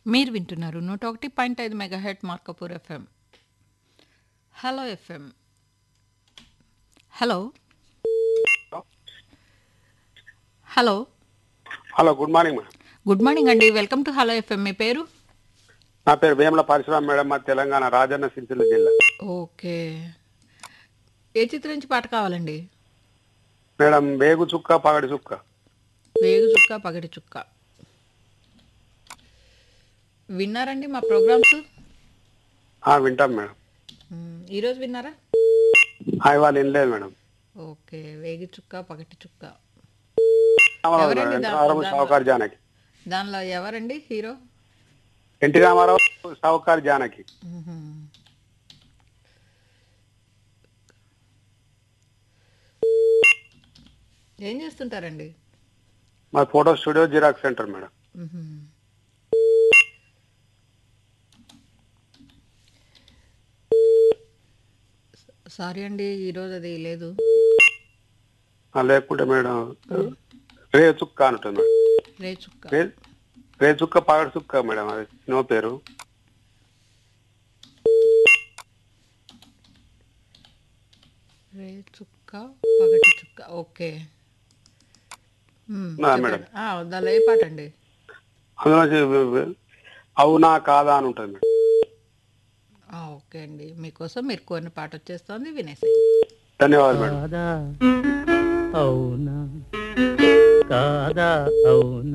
మీరు వింటున్నారు నూట ఒకటి పాయింట్ ఐదు megahertz Markapur FM hello FM hello hello hello good morning madam good morning అండి వెల్కమ్ టు హలో ఎఫ్ఎం మీ పేరు నా పేరు వేముల పరశురామ్ మేడం మా తెలంగాణ రాజన్న సిరిసిల్ల జిల్లా ఓకే ఏ చిత్రం నుంచి పాట కావాలండి మేడం వేగు చుక్క పగడి చుక్క వేగు చుక్క పగటి చుక్క విన్నారండి మా ప్రోగ్రామ్స్ ఆ, వింటాం మేడం మ్, ఈరోజు విన్నారా ఆ, ఇవాళ వినలేదు మేడం ఓకే వేగి చుక్క పగటి చుక్క రామారావు ఎవరండి మేడం, ఎన్టీ దా- రామారావు దాంట్లో? సావుకారు జానకి దానిలో ఎవరండి హీరో ఎన్టీ రామారావు సావుకారు జానకి మ్హూ. ఏం చేస్తుంటారండి మా photo studio xerox centre madam మ్హూ. సారీ అండి ఈరోజు అది లేదు ఆ, లేకుంటే మేడం రే చుక్క అని ఉంటుంది మేడం రే చుక్క రే రే చుక్క పగడి చుక్క మేడం అది నో పేరు రే చుక్క పగటి చుక్క ఓకే మ్, ఆ, చెప్పండి. మేడం. ఆ, దానిలో ఏ పాట అండి అందులో అవునా కాదా అని ఉంటుంది మేడం ఆ, ఓకే అండి మీకోసం మీరు కోరిన పాట వచ్చేస్తుంది వినేసి ధన్యవాదాలు మేడం కాదా అవునా కాదా అవునా